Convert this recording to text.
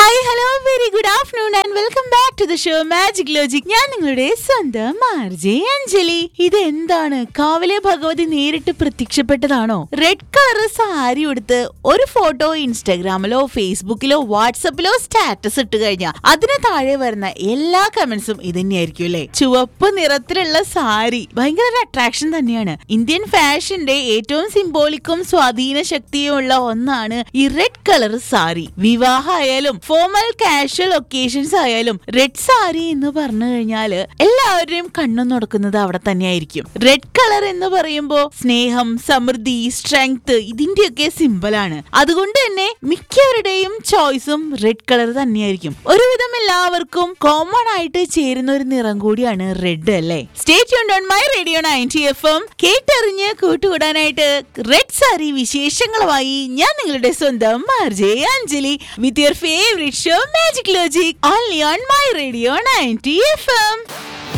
hi hello very good afternoon and welcome back to the show magic logic ഞാൻ നിങ്ങളുടെ സ്വന്തം RJ Anjali ഇത് എന്താണ് കാവിലെ ഭഗവതി നേരിട്ട് പ്രത്യക്ഷപ്പെട്ടതാണോ റെഡ് കളർ സാരി ഉടുത്ത് ഒരു ഫോട്ടോ ഇൻസ്റ്റാഗ്രാമിലോ ഫേസ്ബുക്കിലോ വാട്സപ്പിലോ സ്റ്റാറ്റസ് ഇട്ട് കഴിഞ്ഞാൽ അതിന് താഴെ വരുന്ന എല്ലാ കമന്റ്സും ഇത് തന്നെയായിരിക്കും അല്ലേ ചുവപ്പ് നിറത്തിലുള്ള സാരി ഭയങ്കര ഒരു അട്രാക്ഷൻ തന്നെയാണ് ഇന്ത്യൻ ഫാഷന്റെ ഏറ്റവും സിംബോളിക്കും സ്വാധീന ശക്തിയുമുള്ള ഒന്നാണ് ഈ റെഡ് കളർ സാരി വിവാഹമായാലും ഫോമൽ കാഷ്വൽ ഒക്കേഷൻസ് ആയാലും റെഡ് സാരി എന്ന് പറഞ്ഞു കഴിഞ്ഞാല് എല്ലാവരുടെയും കണ്ണും നടക്കുന്നത് അവിടെ തന്നെയായിരിക്കും റെഡ് കളർ എന്ന് പറയുമ്പോ സ്നേഹം സമൃദ്ധി സ്ട്രെങ്ത് ഇതിന്റെയൊക്കെ സിമ്പലാണ് അതുകൊണ്ട് തന്നെ മിക്കവരുടെയും ചോയ്സും റെഡ് കളർ തന്നെയായിരിക്കും ഒരുവിധം എല്ലാവർക്കും കോമൺ ആയിട്ട് ചേരുന്ന ഒരു നിറം കൂടിയാണ് റെഡ് അല്ലേ state on my radio ninety F M കേട്ടറിഞ്ഞ് കൂട്ടുകൂടാനായിട്ട് റെഡ് സാരി വിശേഷങ്ങളുമായി ഞാൻ നിങ്ങളുടെ സ്വന്തം RJ Anjali with your favourite show magic logic only on my radio ninety F M